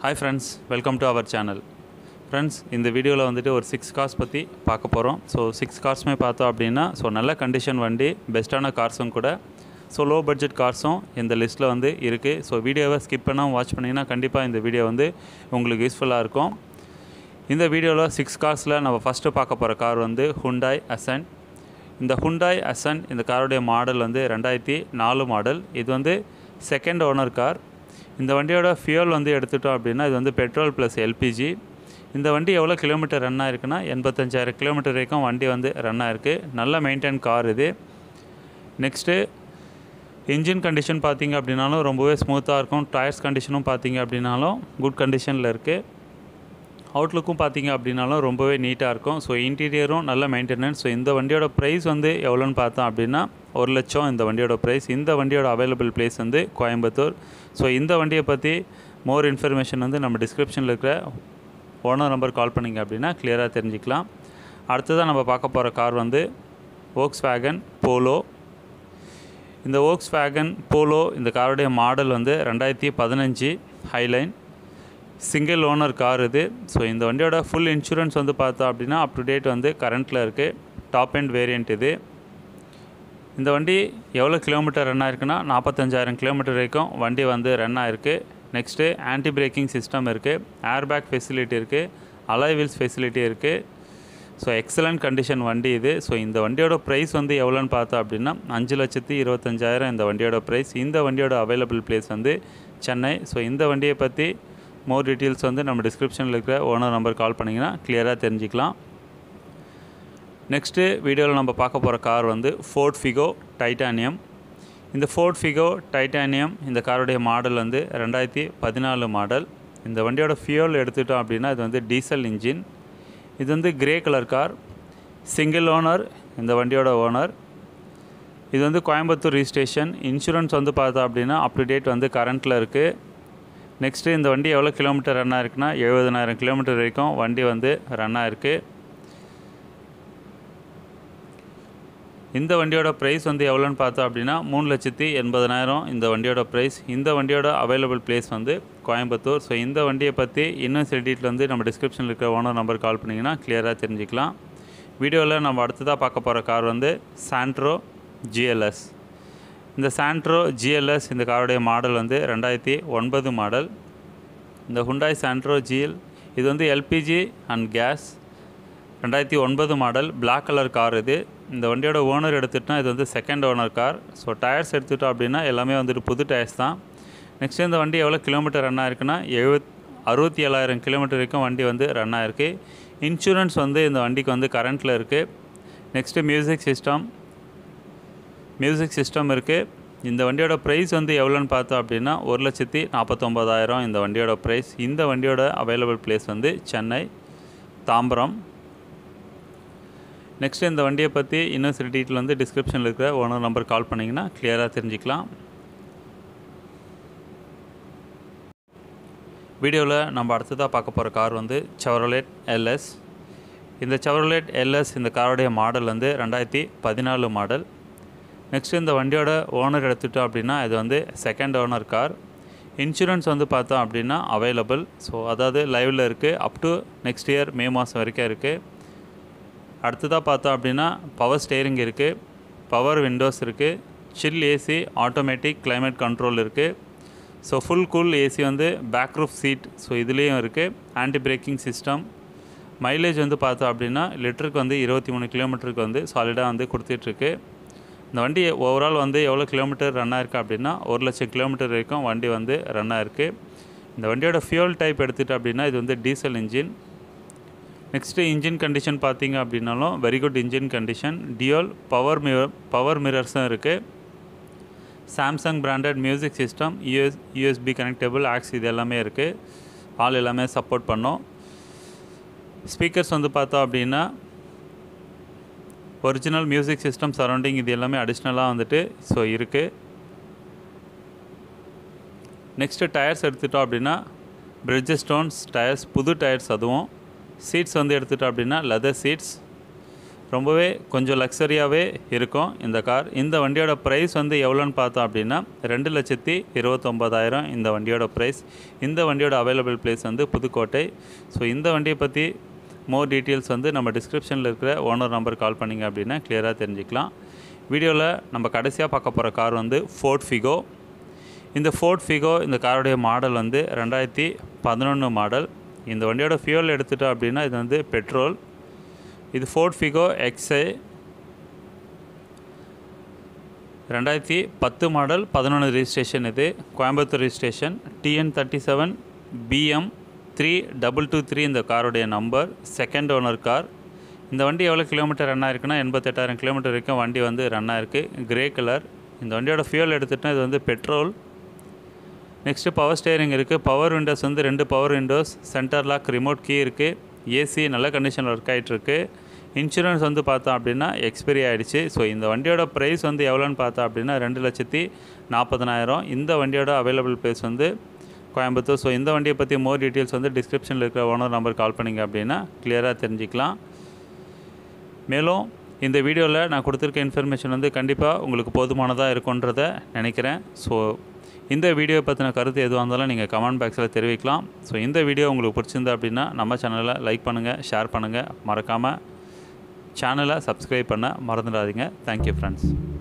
hi friends welcome to our channel friends இந்த வீடியோவில் வந்துட்டு ஒரு சிக்ஸ் கார்ஸ் பற்றி பார்க்க போகிறோம் ஸோ சிக்ஸ் கார்ஸுமே பார்த்தோம் அப்படின்னா ஸோ நல்ல கண்டிஷன் வண்டி பெஸ்ட்டான கார்ஸும் கூட ஸோ லோ பட்ஜெட் கார்ஸும் இந்த லிஸ்ட்டில் வந்து இருக்குது ஸோ வீடியோவை ஸ்கிப் பண்ணாமல் வாட்ச் பண்ணிங்கன்னா கண்டிப்பாக இந்த வீடியோ வந்து உங்களுக்கு யூஸ்ஃபுல்லாக இருக்கும் இந்த வீடியோவில் சிக்ஸ் கார்ஸில் நம்ம ஃபஸ்ட்டு பார்க்க போகிற கார் வந்து ஹுண்டாய் அசன்ட் இந்த ஹுண்டாய் அசன்ட் இந்த காருடைய மாடல் வந்து ரெண்டாயிரத்தி நாலு மாடல் இது வந்து செகண்ட் ஓனர் கார் இந்த வண்டியோட ஃபியூல் வந்து எடுத்துட்டோம் அப்படின்னா இது வந்து பெட்ரோல் ப்ளஸ் எல்பிஜி இந்த வண்டி எவ்வளோ கிலோமீட்டர் ரன் ஆயிருக்குன்னா எண்பத்தஞ்சாயிரம் கிலோமீட்டர் வரைக்கும் வண்டி வந்து ரன் ஆயிருக்கு நல்ல மெயின்டைன் கார் இது நெக்ஸ்ட்டு இன்ஜின் கண்டிஷன் பார்த்தீங்க அப்படின்னாலும் ரொம்பவே ஸ்மூத்தாக இருக்கும் டயர்ஸ் கண்டிஷனும் பார்த்தீங்க அப்படின்னாலும் குட் கண்டிஷனில் இருக்குது அவுட்லுக்கும் பார்த்தீங்க அப்படின்னாலும் ரொம்பவே நீட்டாக இருக்கும் ஸோ இன்டீரியரும் நல்ல மெயின்டெனன்ஸ் ஸோ இந்த வண்டியோட ப்ரைஸ் வந்து எவ்வளோன்னு பார்த்தோம் அப்படின்னா ஒரு லட்சம் இந்த வண்டியோட ப்ரைஸ் இந்த வண்டியோட அவைலபிள் பிளேஸ் வந்து கோயம்புத்தூர் ஸோ இந்த வண்டியை பற்றி மோர் இன்ஃபர்மேஷன் வந்து நம்ம டிஸ்கிரிப்ஷனில் இருக்கிற ஓனர் நம்பர் கால் பண்ணிங்க அப்படின்னா கிளியராக தெரிஞ்சுக்கலாம் அடுத்ததாக நம்ம பார்க்க போகிற கார் வந்து ஓக்ஸ் வேகன் போலோ இந்த ஓக்ஸ் வேகன் போலோ இந்த காருடைய மாடல் வந்து ரெண்டாயிரத்தி பதினஞ்சு ஹைலைன் சிங்கிள் ஓனர் கார் இது ஸோ இந்த வண்டியோட ஃபுல் இன்சூரன்ஸ் வந்து பார்த்தோம் அப்படின்னா அப் டு டேட் வந்து கரண்ட்டில் இருக்குது டாப் அண்ட் வேரியண்ட் இது இந்த வண்டி எவ்வளோ கிலோமீட்டர் ரன் ஆயிருக்குன்னா நாற்பத்தஞ்சாயிரம் கிலோமீட்டர் வரைக்கும் வண்டி வந்து ரன் ஆயிருக்கு நெக்ஸ்ட்டு ஆன்டி பிரேக்கிங் சிஸ்டம் இருக்குது ஏர் பேக் ஃபெசிலிட்டி இருக்குது அலாய் வீல்ஸ் ஃபெசிலிட்டி இருக்குது ஸோ எக்ஸலண்ட் கண்டிஷன் வண்டி இது ஸோ இந்த வண்டியோட ப்ரைஸ் வந்து எவ்வளோன்னு பார்த்தோம் அப்படின்னா அஞ்சு லட்சத்தி இருபத்தஞ்சாயிரம் இந்த வண்டியோட ப்ரைஸ் இந்த வண்டியோட அவைலபிள் பிளேஸ் வந்து சென்னை ஸோ இந்த வண்டியை பற்றி மோர் டீட்டெயில்ஸ் வந்து நம்ம டிஸ்கிரிப்ஷனில் இருக்கிற ஓனர் நம்பர் கால் பண்ணிங்கன்னா கிளியராக தெரிஞ்சுக்கலாம் நெக்ஸ்ட்டு வீடியோவில் நம்ம பார்க்க போகிற கார் வந்து ஃபோர்ட் ஃபிகோ டைட்டானியம் இந்த ஃபோர்ட் ஃபிகோ டைட்டானியம் இந்த காருடைய மாடல் வந்து ரெண்டாயிரத்தி பதினாலு மாடல் இந்த வண்டியோட ஃபியூல் எடுத்துட்டோம் அப்படின்னா இது வந்து டீசல் இன்ஜின் இது வந்து grey colour car single owner இந்த வண்டியோட ஓனர் இது வந்து கோயம்புத்தூர் ரிஜிஸ்ட்ரேஷன் இன்சூரன்ஸ் வந்து பார்த்தோம் அப்படின்னா அப் டு டேட் வந்து கரண்ட்டில் இருக்குது நெக்ஸ்ட்டு இந்த வண்டி எவ்வளோ கிலோமீட்டர் ரன் ஆயிருக்குன்னா எழுபதனாயிரம் கிலோமீட்டர் வரைக்கும் வண்டி வந்து ரன் ஆயிருக்கு இந்த வண்டியோட ப்ரைஸ் வந்து எவ்வளோன்னு பார்த்தோம் அப்படின்னா மூணு லட்சத்தி எண்பதனாயிரம் இந்த வண்டியோட ப்ரைஸ் இந்த வண்டியோட அவைலபிள் பிளேஸ் வந்து கோயம்புத்தூர் ஸோ இந்த வண்டியை பற்றி இன்னும் சில டீட்டில் வந்து நம்ம டிஸ்கிரிப்ஷனில் இருக்கிற ஓனர் நம்பர் கால் பண்ணிங்கன்னா கிளியராக தெரிஞ்சுக்கலாம் வீடியோவில் நம்ம அடுத்ததாக பார்க்க போகிற கார் வந்து சாண்ட்ரோ ஜிஎல்எஸ் இந்த சாண்ட்ரோ ஜிஎல்எஸ் இந்த காருடைய மாடல் வந்து ரெண்டாயிரத்தி ஒன்பது மாடல் இந்த ஹுண்டாய் சாண்ட்ரோ ஜிஎல் இது வந்து எல்பிஜி அண்ட் கேஸ் ரெண்டாயிரத்தி ஒன்பது மாடல் பிளாக் கலர் கார் இது இந்த வண்டியோட ஓனர் எடுத்துகிட்டோம் இது வந்து second owner car so tyres எடுத்துட்டோம் அப்படின்னா எல்லாமே வந்துட்டு புது டயர்ஸ் தான் நெக்ஸ்ட் இந்த வண்டி எவ்வளோ கிலோமீட்டர் ரன் ஆயிருக்குன்னா எழுபத் அறுபத்தி ஏழாயிரம் கிலோமீட்டர் வரைக்கும் வண்டி வந்து ரன் ஆயிருக்கு இன்சூரன்ஸ் வந்து இந்த வண்டிக்கு வந்து கரண்ட்டில் இருக்குது next music system music system இருக்குது இந்த வண்டியோட ப்ரைஸ் வந்து எவ்வளோன்னு பார்த்தோம் அப்படின்னா ஒரு லட்சத்தி நாற்பத்தொம்பதாயிரம் இந்த வண்டியோட ப்ரைஸ் இந்த வண்டியோட அவைலபிள் பிளேஸ் வந்து சென்னை தாம்பரம் நெக்ஸ்ட் இந்த வண்டியை பற்றி இன்னும் சில டீட்டெயில் வந்து டிஸ்கிரிப்ஷனில் இருக்கிற ஓனர் நம்பர் கால் பண்ணிங்கன்னா கிளியராக தெரிஞ்சுக்கலாம் வீடியோவில் நம்ம அடுத்ததாக பார்க்க போகிற கார் வந்து செவரோலேட் எல்எஸ் இந்த செவரோலேட் எல்எஸ் இந்த காரோடைய மாடல் வந்து ரெண்டாயிரத்தி பதினாலு மாடல் நெக்ஸ்ட் இந்த வண்டியோட ஓனர் எடுத்துட்டோம் அப்படின்னா இது வந்து செகண்ட் ஓனர் கார் இன்சூரன்ஸ் வந்து பார்த்தோம் அப்படின்னா அவைலபிள் ஸோ அதாவது லைவில் இருக்குது up to next year May மாதம் வரைக்கும் இருக்குது அடுத்ததாக பார்த்தோம் அப்படின்னா பவர் ஸ்டேரிங் இருக்குது பவர் விண்டோஸ் இருக்குது chill AC automatic climate control இருக்குது ஸோ ஃபுல் கூல் ஏசி வந்து பேக் ரூஃப் சீட் ஸோ இதுலேயும் இருக்குது ஆன்டி பிரேக்கிங் சிஸ்டம் மைலேஜ் வந்து பார்த்தோம் அப்படின்னா லிட்டருக்கு வந்து இருபத்தி மூணு கிலோமீட்டருக்கு வந்து சாலிடாக வந்து கொடுத்துட்ருக்கு இந்த வண்டி ஓவரால் வந்து எவ்வளோ கிலோமீட்டர் ரன் ஆயிருக்கு அப்படின்னா ஒரு லட்சம் கிலோமீட்டர் வரைக்கும் வண்டி வந்து ரன் ஆயிருக்கு இந்த வண்டியோட ஃபியூல் டைப் எடுத்துகிட்டு அப்படின்னா இது வந்து diesel engine next engine condition பார்த்தீங்க அப்படின்னாலும் very good engine condition dual power mirror power மிரர்ஸும் இருக்குது Samsung branded music system US USB connectable aux இது எல்லாமே இருக்குது ஆல் எல்லாமே சப்போர்ட் பண்ணோம் ஸ்பீக்கர்ஸ் வந்து பார்த்தோம் அப்படின்னா ஒரிஜினல் மியூசிக் சிஸ்டம் சரௌண்டிங் இது எல்லாமே அடிஷ்னலாக வந்துட்டு ஸோ இருக்குது நெக்ஸ்ட்டு டயர்ஸ் எடுத்துட்டோம் அப்படின்னா பிரிட்ஜஸ் ஸ்டோன்ஸ் டயர்ஸ் புது டயர்ஸ் அதுவும் சீட்ஸ் வந்து எடுத்துட்டோம் அப்படின்னா லெதர் சீட்ஸ் ரொம்பவே கொஞ்சம் லக்ஸரியாகவே இருக்கும் இந்த கார் இந்த வண்டியோட ப்ரைஸ் வந்து எவ்வளோன்னு பார்த்தோம் அப்படின்னா ரெண்டு லட்சத்தி இருபத்தொம்பதாயிரம் இந்த வண்டியோட ப்ரைஸ் இந்த வண்டியோட அவைலபிள் பிளேஸ் வந்து புதுக்கோட்டை ஸோ இந்த வண்டியை பற்றி மோர் டீட்டெயில்ஸ் வந்து நம்ம டிஸ்கிரிப்ஷனில் இருக்கிற ஓனர் நம்பர் கால் பண்ணிங்க அப்படின்னா கிளியராக தெரிஞ்சுக்கலாம் வீடியோவில் நம்ம கடைசியாக பார்க்க போகிற கார் வந்து ஃபோர்ட் ஃபிகோ இந்த ஃபோர்ட் ஃபிகோ இந்த காருடைய மாடல் வந்து ரெண்டாயிரத்தி பதினொன்று மாடல் இந்த வண்டியோட ஃபியூல் எடுத்துட்டோம் அப்படின்னா இது வந்து பெட்ரோல் இது ஃபோர்ட் ஃபிகோ எக்ஸ்ஐ ரெண்டாயிரத்தி பத்து மாடல் பதினொன்று ரிஜிஸ்ட்ரேஷன் இது Coimbatore registration TN thirty seven BM three double two three இந்த காருடைய நம்பர் செகண்ட் ஓனர் கார் இந்த வண்டி எவ்வளோ கிலோமீட்டர் ரன் ஆயிருக்குன்னா எண்பத்தெட்டாயிரம் கிலோமீட்டர் வரைக்கும் வண்டி வந்து ரன் ஆயிருக்கு கிரே கலர் இந்த வண்டியோட ஃபியூல் எடுத்துகிட்டா இது வந்து பெட்ரோல் நெக்ஸ்ட்டு பவர் ஸ்டேரிங் இருக்குது பவர் விண்டோஸ் வந்து ரெண்டு power windows centre lock remote key இருக்குது ஏசி நல்ல கண்டிஷனில் ஒர்க் ஆகிட்டுருக்கு இன்சூரன்ஸ் வந்து பார்த்தோம் அப்படின்னா எக்ஸ்பைரி ஆகிடுச்சு ஸோ இந்த வண்டியோட ப்ரைஸ் வந்து எவ்வளோன்னு பார்த்தோம் அப்படின்னா ரெண்டு லட்சத்தி நாற்பதனாயிரம் இந்த வண்டியோட அவைலபிள் ப்ரைஸ் வந்து கோயம்புத்தூர் ஸோ இந்த வண்டியை பற்றி மோர் டீட்டெயில்ஸ் வந்து டிஸ்கிரிப்ஷனில் இருக்கிற ஓனர் நம்பர் கால் பண்ணிங்க அப்படின்னா கிளியராக தெரிஞ்சுக்கலாம் மேலும் இந்த வீடியோவில் நான் கொடுத்துருக்க இன்ஃபர்மேஷன் வந்து கண்டிப்பாக உங்களுக்கு போதுமானதாக இருக்குன்றதை நினைக்கிறேன் ஸோ இந்த வீடியோ பற்றின கருத்து எதுவாக இருந்தாலும் நீங்கள் கமெண்ட் பாக்ஸில் தெரிவிக்கலாம் ஸோ இந்த வீடியோ உங்களுக்கு பிடிச்சிருந்தா அப்படின்னா நம்ம சேனலை லைக் பண்ணுங்கள் ஷேர் பண்ணுங்கள் மறக்காமல் சேனலை சப்ஸ்கிரைப் பண்ண மறந்துடாதீங்க தேங்க்யூ ஃப்ரெண்ட்ஸ்